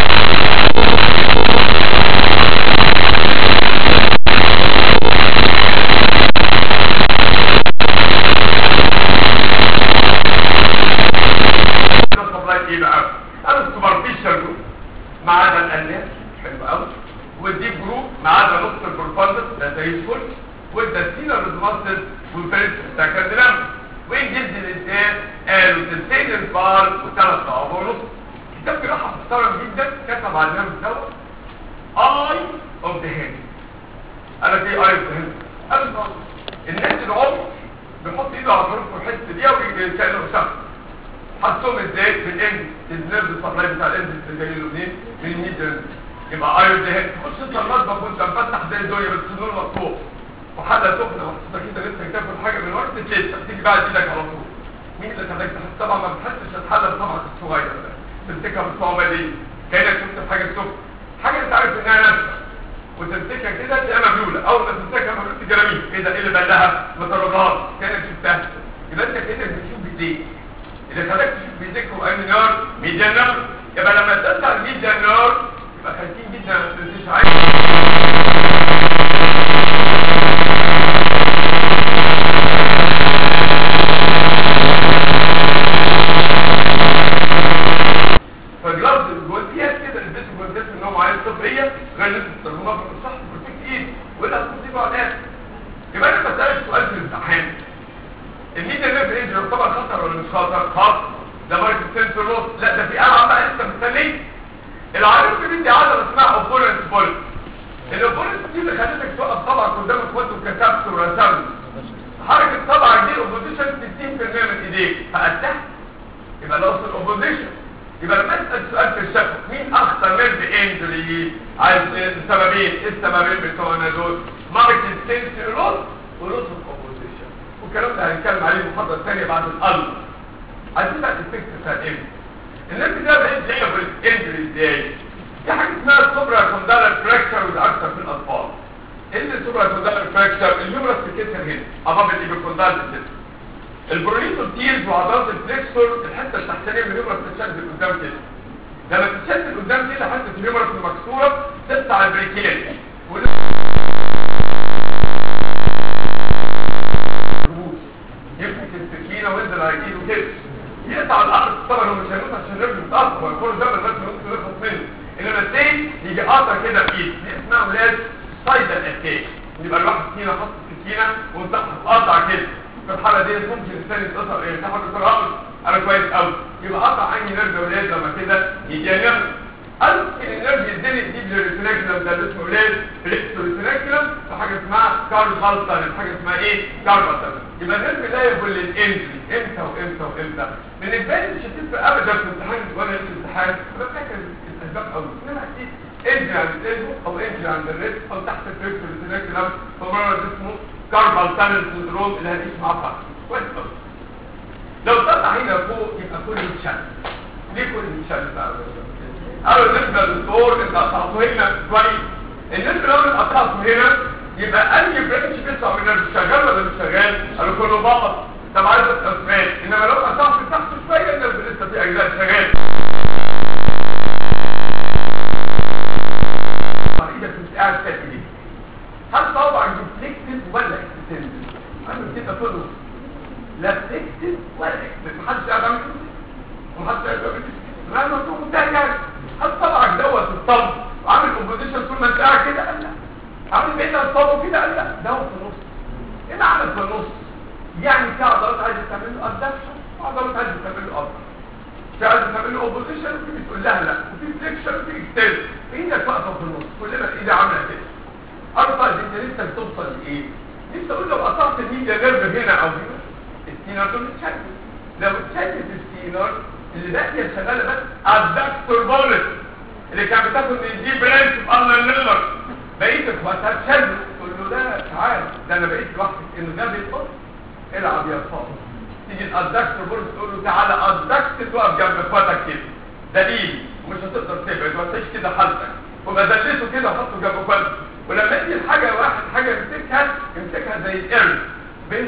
ايه بقى انا السوبرفيشال جروب ما عدا الاناس حلو قوي والديب جروب ما عدا نص البروفاندس ده زي الفل والدسينا ريزماستد والفيرست سكندرام والجلد الانسان قالوا تلتين البار وثلاث صعوبة ونص كتاب جراحة محترم جدا كتب على النام الدواء اي اوف ذا هيد انا في اي اوف ذا هيد اصلا الناس العمر بيحط ايده على طرف الحته دي ويجي كانه شخص حطهم ازاي في الاند النيرف سبلاي بتاع الاند اللي جاي له منين من الميدل يبقى ايرون ده تخش انت المطبخ وانت مفتح زي الدنيا بس النور مفتوح وحله سخنه وحطيتك كده لسه تاكل حاجه من وقت تلسع تيجي بعد ايدك على طول مين اللي خلاك تحس طبعا ما بتحسش الحله طبعا الصغير ده تمسكها بالصعوبه دي كانك شفت حاجه سخنه حاجه انت عارف انها ناشفه وتمسكها كده تلاقيها مبلوله اول ما تمسكها مبلوله جراميل ايه ده ايه اللي بلها ما ترجعهاش كانك شفتها يبقى انت كده بتشوف بايديك إذا خلقت بيذكروا أي نار ميديا نار يبقى لما تسعى الميديا نار يبقى خايفين جدا ما تنسيش عايز فالجلد الجوانتيات كده البيت الجوانتيات ان هو عايز طبية غير اللي بتستخدموها في الصحة بروتكت ايد ولا هتصيبه على يبقى انا بسألك سؤال في الامتحان الميديا نيرف ايج يعتبر خطر ولا مش خطر خطر ده مارك سنسور لوس لا ده في العاب بقى لسه مستنيه العارف دي بدي عضله اسمها اوبولنس بول الاوبولنس دي اللي خلتك توقف طبعك قدام اخواتك وكتبت ورسمت حركه طبعك دي اوبوزيشن 60% من ايديك فقدها يبقى ده اصل الاوبوزيشن يبقى لما اسال سؤال في الشفه مين اخطر نيرف انجري عايز سببين ايه السببين بتوعنا دول مارك سنسور لوس ولوس الاوبوزيشن والكلام ده هنتكلم عليه محاضره ثانيه بعد القلب عايزين بقى الافكت بتاع الام الناس ده بقيت زي في الانجري ازاي في حاجه اسمها السوبرا كوندالر فراكشر وده اكتر في الاطفال ايه اللي السوبرا كوندالر فراكشر اليومرس بتكسر هنا امام الايبيكوندال كده البرونيتو تيرز وعضلات الفليكسور الحته التحتانيه من اليومرس بتشد لقدام كده لما تتشد لقدام كده حته اليومرس المكسوره تقطع البريكين يمسك السكينه وينزل على ايده كده يقطع الارض طبعا هو مش هيموت عشان الرجل متقطع هو كل ده بس ممكن يخلص منه انما التاني يجي قاطع كده بايد دي اسمها ولاد سايدر اتاك يبقى الواحد فينا حط السكينه وقطع كده في الحاله دي ممكن الثاني يتقطع ايه تاخد الرقم انا كويس قوي يبقى قطع عيني نرجع ولاد لما كده يجي ينام ممكن النرف يديني ديب ريتناكلم ده اللي اسمه ولاد ريكتو ريتناكلم في حاجه اسمها كارل هالتن حاجه اسمها ايه كارل هالتن يبقى النرف ده يقول للانجري امتى وامتى وامتى من الباقي مش هتفرق ابدا في الامتحان ولا في الامتحان انا فاكر الاسباب قوي انما اكيد انجري عند الالبو او انجري عند الريست او تحت الريكتو ريتناكلم فمرض اسمه كاربال تانل سندروم اللي هنعيش معاه فقط كويس قوي لو طلع هنا فوق يبقى كل متشل ليه كل متشل بقى قالوا بالنسبه للدكتور انت قطعته هنا كويس النسبه لو انت قطعته هنا يبقى اي برانش بيطلع من النرف شغال ولا مش شغال قالوا كله باظ طب عايز اسماء انما لو قطعت تحت شويه النرف لسه في اجزاء شغال ايدك مش قاعد ساكت دي هل طبعا فليكسد ولا اكستند عامل كده كله لا فليكسد ولا اكستند محدش قاعد عامل كده ومحدش قاعد عامل كده لا مكتوب منتهي هل طبعا دوت الطب وعامل كومبوزيشن طول ما انت قاعد كده قال لا عامل بين الطب كده قال لا دوت في النص ايه عامل في النص يعني في عضلات عايزه تعمل له ادكشن وعضلات عايزه تعمل له ادكشن في عايزه تعمل له اوبوزيشن وفي بتقول لها لا وفي فليكشن وفي اكستند ايدك واقفه في النص كلنا ايدي عامله كده ارفع انت لسه بتوصل لايه نفسي اقول لو قطعت الميديا نيرف هنا او هنا السينر دول اتشكل لو اتشكلت السينر اللي باقيه شغاله بس الدكتور بولس اللي كان بتاخد من دي برانش في الله النمر بقيت اخواتها تشد تقول له ده تعال ده انا بقيت لوحدك انه ده بيتقص العب يا فاضل تيجي الدكتور بولس تقول له تعالى الدكتور تقف جنب اخواتك كده دليل ومش هتقدر تبعد ما تنساش كده حالتك وبقى دلته كده وحطه جنب اخواتك ولما يجي الحاجه واحد حاجه يمسكها يمسكها زي القرد بين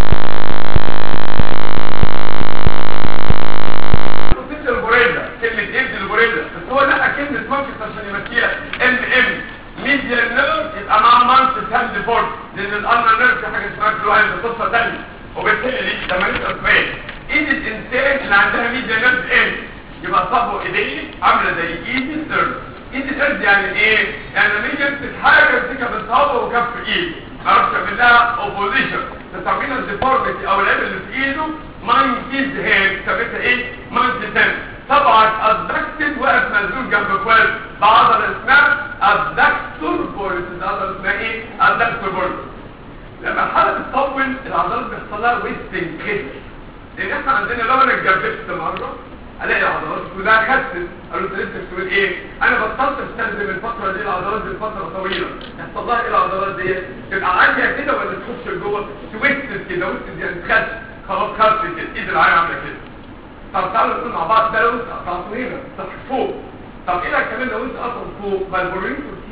خصوصية الغوريلا كلمة ابن الغوريلا بس هو لا كلمة مانكس عشان يمثلها ام ام ميديا نيرف يبقى مع مانكس هاند فورد لان الانر نيرف في حاجة اسمها كلوهاند قصة تانية وبالتالي ده ماليش اسباب ايد الانسان اللي عندها ميديا نيرف ام يبقى صابه ايديه عاملة زي ايد القرد ايد القرد يعني ايه؟ يعني لما يجي يمسك حاجة يمسكها بالصابة وكف ايده ما اعرفش اعمل لها اوبوزيشن تسمينا الديفورميتي او العيب اللي في ايده مانكيز هيد سميتها ايه مانكيز هيد طبعا الدكتور واقف مزول جنب كويس بعضله اسمها الدكتور بورس العضله اسمها ايه الدكتور بورس لما الحاله بتطول العضلات بيحصل لها ويستنج كده لان احنا عندنا لو انا اتجبست مره الاقي العضلات كلها خست قالوا انت لسه بتقول ايه انا بطلت استخدم الفتره دي العضلات دي لفتره طويله يحصل لها ايه العضلات دي تبقى عاليه كده ولا تخش لجوه تويستد كده ويستد يعني تخس خلاص خس كده ايد العين عامله كده طب تعالوا نقول مع بعض ده لو انت قطعته هنا سطح فوق طب ايه لك كمان لو انت قطعته فوق ما البورين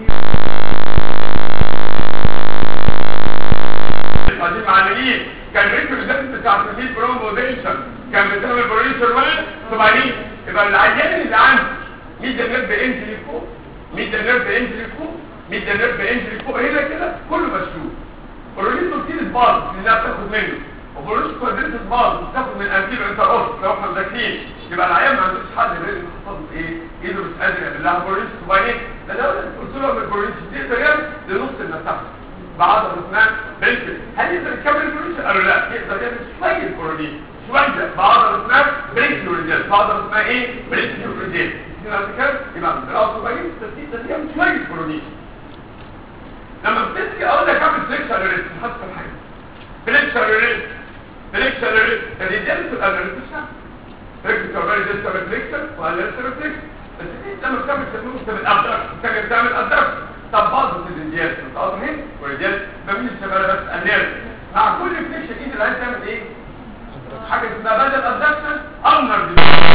قاعدين معلمين كان ريتم الدم بتاع التمهيد بروموديشن كان بتعمل بروديوسر واحد طبعا يبقى العيان اللي عنده ميديا نيرف انجري فوق ميديا نيرف انجري فوق ميديا نيرف انجري فوق هنا كده كله مشلول بروديوسر كتير باظ اللي بتاخد منه وبروديوسر كوادريتس باظ بتاخد من انتير انتر اوس لو احنا مذاكرين يبقى العيان ما عندوش حل غير انه يحفظ ايه ايده مش قادر يعمل لها بروديوسر وبعدين ده لو قلت له من بروديوسر تقدر يعمل لنص المسافه بعض اسمها بنكر هل يقدر يكمل البروديوسر قالوا لا يقدر يعمل شويه بروديوسر شويه بعض اسمها بريكيوريجل بعض اسمها ايه بريكيوريجل هنا الكلام يبقى الدراسه بقى تسديد تسديد شويه بروديوسر لما بتسكي اقول لك اعمل فليكشر ريست حتى حاجه فليكشر ريست فليكشر ريست الرجال تبقى الريست فليكشر بقى ريست فليكشر ولا ريست فليكشر بس انت لما بتعمل تسميه بتعمل ابدر بتعمل بتعمل ابدر طب بعض الرجال بتقعد هنا والرجال ما بين الشباب بس الناس مع كل فليكشر ايد اللي عايز تعمل ايه حاجه اسمها بدل ابدكشن امر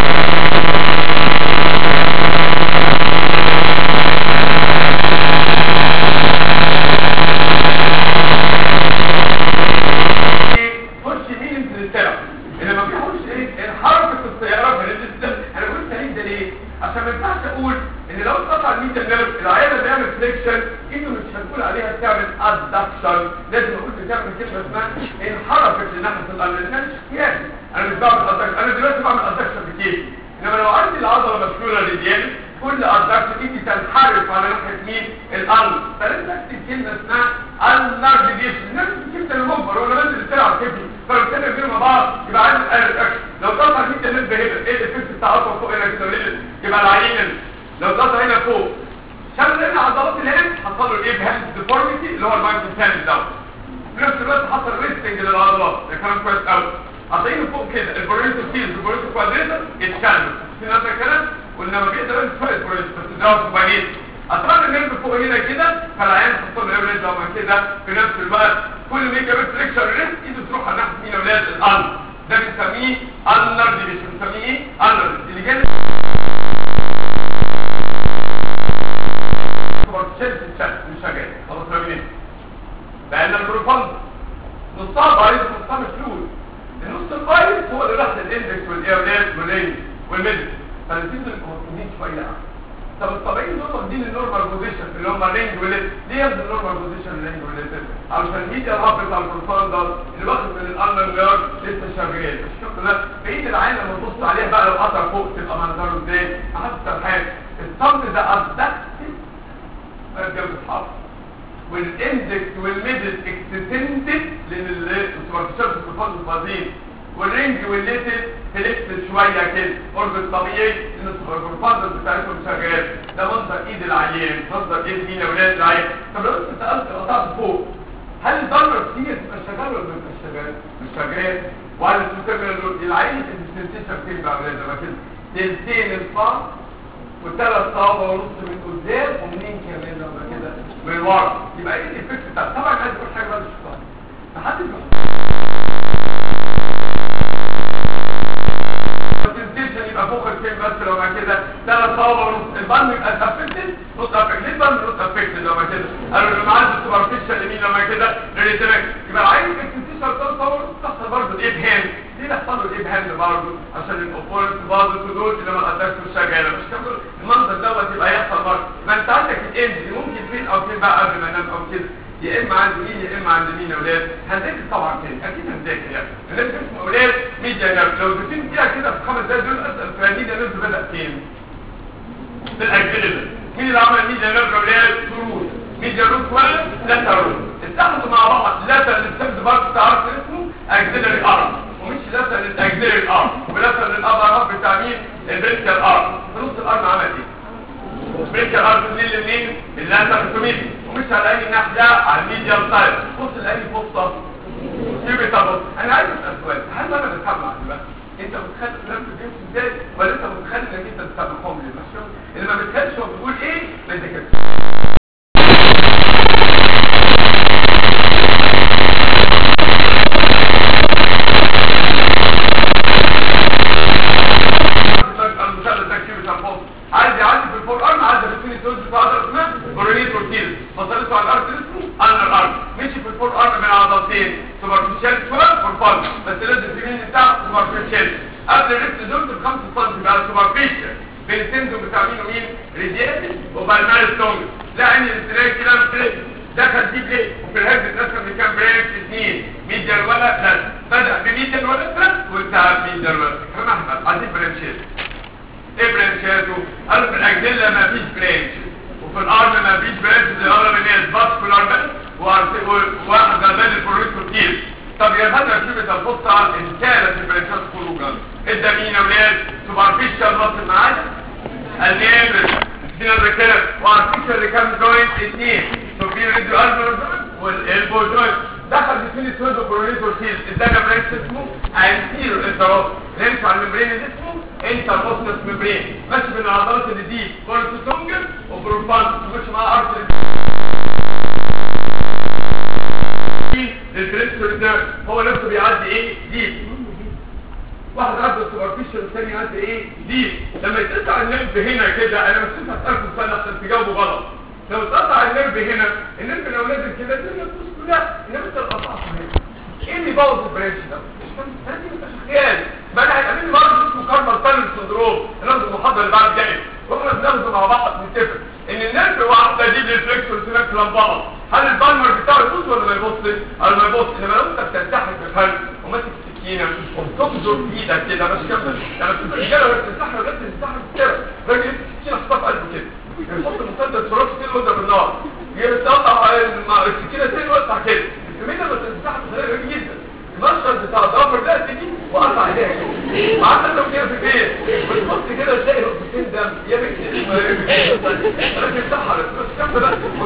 خش مين انت للسلف اللي ما بيقولش ايه حركه السيارات في الريجستر انا قلت ليه ده ليه عشان ما ينفعش اقول ان لو اتقطع الميتا نيرف العياده بيعمل فليكشن ايده مش هنقول عليها بتعمل ادكشن لازم اقول بتعمل كلمه اسمها انحرفت لناحيه الارض لانها مش احتياجي انا مش بعمل ادكشن انا دلوقتي بعمل ادكشن بكيف انما لو عندي العضله مشلوله ريديال كل ادكشن ايدي تنحرف على ناحيه مين الارض فلازم اكتب كلمه اسمها النارجيشن نفس كلمه المجبر وانا بنزل السلعه كده فبالتالي بينهم مع بعض يبقى عندي الادكشن لو قطع الميتا نيرف هنا ايه الافكت بتاع اصلا فوق هنا كده يبقى العين لو قطع هنا فوق شال هنا عضلات الهند حصل له ايه بهاند ديفورميتي اللي هو المايند ساند دوت في نفس الوقت حصل ريستنج للعضلات ده كلام كويس قوي هتلاقيه فوق كده البوريتو فيلز البوريتو كوادريتر اتشالوا في نفس الكلام وانما بيقدر يعمل شويه بوريتو بس ده كويس اطراف النيرف فوق هنا كده فالعيان حصل له ايه لو كده في نفس الوقت كل ما يجي ريستريكشن ريست ايده تروح على ناحيه مين اولاد الارض ده بنسميه انر ديفيشن بنسميه ايه انر اللي جاي شد الشد مش شغال خلاص رامين لان البروفاند نصها بايظ نصها مشلول النص البايظ هو اللي راح للاندكس والايرلات والرينج والميدل فالنسيب الكورتينين شويه طب الطبيعيين دول واخدين النورمال بوزيشن اللي هم الرينج والليت ليه ياخد النورمال بوزيشن الرينج والليت علشان الميديا الهاب بتاع البروفاند ده اللي واخد من الانر نيرف لسه شغال الشوط ده بعيد العين لما تبص عليها بقى لو قطع فوق تبقى منظره ازاي احسن حاجه الصمت ده ابدكتد جنب الحرف والاندكس والميدل اكستندد لان السوبرفيشال بروفاند فاضيين والرينج والليتل تلف شويه كده قرب الطبيعي ان السوبرفيشال بتاعتهم شغال ده منظر ايد العيان منظر ايد مين اولاد العيان طب لو انت سالت قطعت فوق هل البلمر كتير تبقى شغال ولا مش شغال مش شغال وعلى السوبر العين السنسيشن فين بقى ولا زي كده تلتين الفار وثلاث صوابع ونص من قدام ومنين كمان لما كده من ورا يبقى ايه الايفكت بتاع طبعا عايز اقول حاجه بقى مش فاهم محدش السنسيشن يبقى فوق الفين بس لو ما كده ثلاث صوابع ونص البالم يبقى افكتد نص افكتد ليه البالم نص افكتد لو ما كده قالوا لما عايز السوبرفيشال يمين لما كده ريتراكت يبقى العين السنسيشن ثلاث صوابع ونص تحصل برضه الابهام ليه بيحصل له الابهام برضه عشان الاوبورنت برضه دول اللي ما قدرتش مش شغاله مش كده المنظر دوت يبقى يحصل برضه ما انت عندك الاند اللي ممكن فين او فين بقى قبل ما انام او كده يا اما عند مين يا اما عند مين يا اولاد هنذاكر طبعا كده اكيد هنذاكر يعني الناس اسمه اولاد ميديا نيرف لو زدتين فيها كده في خمس دقايق دول اسال فميديا نيرف بدا فين في الاجزله مين اللي عمل ميديا نيرف يا اولاد روت ميديا روت ولا لا روت اتحدوا مع بعض لا الستبد برضه تعرف اسمه اكزيلري ارم ومش لسه للاكزيلري الارم ولسه للابر بتاع مين البريكال ارم في نص الارم عمل ايه بريكال ارم دي اللي منين اللاتر كوميدي ومش على اي ناحيه على الميديال سايد بص لاي فصه كيوبيتابل انا عايز اسال سؤال هل انا بتسمع دلوقتي انت متخيل الكلام في الجيم ازاي ولا انت متخيل انك انت بتسمعهم لي مش اللي ما بتخيلش هو بيقول ايه ما يذاكرش عايز يعدي في الفور ارم عدى بين الدوز بتاع اسمها برونيت روتيل فصلته على الارض اسمه انا الارض مشي في الفور ارم من عضلتين سوبرفيشال شويه فور بس لازم تمين بتاع سوبرفيشال قبل الريست دول ب 5 سم بقى سوبرفيشال بين التندو بتاع مين ومين ريديال وبالمال ستونج لا ان الاستراك كده مستريك دخل دي بليه وفي الهيد اتقسم لكام برانش اثنين ميديال ولا لا بدا بميديال ولا لا وانتهى بميديال ولا كمان احمد عايزين برانشات ايه برانشاته قالوا في الاجزله ما فيش برانش وفي الارم ما فيش برانش زي الارم اللي هي فاسكولار بس وواحد غزال البروتين طب يا هذا شبه الفصة انتالت البرانشات خروجا ادى مين يا ولاد سوبرفيشال مصر معانا النيبل سينا الركلم وارتيشال ريكام جوينت اثنين سوبرين ريديو اربر والالبو جوينت دخل في سن سودو برونيتور سيل ادانا برانش اسمه انتيرو انتراس برانش على الممبرين اللي اسمه انتربوسنس ممبرين ماشي بين العضلات اللي دي كورتيسونجل وبروفان ماشي معاها ارتري البريستور ده هو نفسه بيعدي ايه ديب واحد عنده سوبرفيشال والثاني عنده ايه ديب لما يتقطع النرف هنا كده انا مش هسالكم سؤال عشان تجاوبوا غلط لو اتقطع النرف هنا النرف لو نازل كده الدنيا تبص كلها انما انت قطعته هنا ايه اللي بوظ البرانش ده مش فاهم هذه مش خيال ما انا هيقابلني مرض اسمه كارمال تانل سندروم هناخد المحاضره اللي بعد جاي واحنا بناخده مع بعض نتفق ان النرف واحده دي الريفلكس سيناك لمبارد هل البالمر بتاعه يبص ولا ما يبصش قال ما يبص انما لو انت بتنتحر في الفن وماسك السكينه وبتبذر بايدك كده مش كده يعني بتبقى الرجاله وهي بتنتحر ولا بتنتحر كده راجل يمسك السكينه حطها في قلبه كده يحط مسدس فراش كده ويضرب النار يقطع السكينه تاني ويقطع كده الكميه لما تنتحر بطريقه غريبه جدا المشهد بتاع ضرب ده تيجي وقطع ايديها كده وقعدت انت وكده في البيت وتبص كده تلاقي نقطتين دم يا بنت راجل سحر بس كم بقى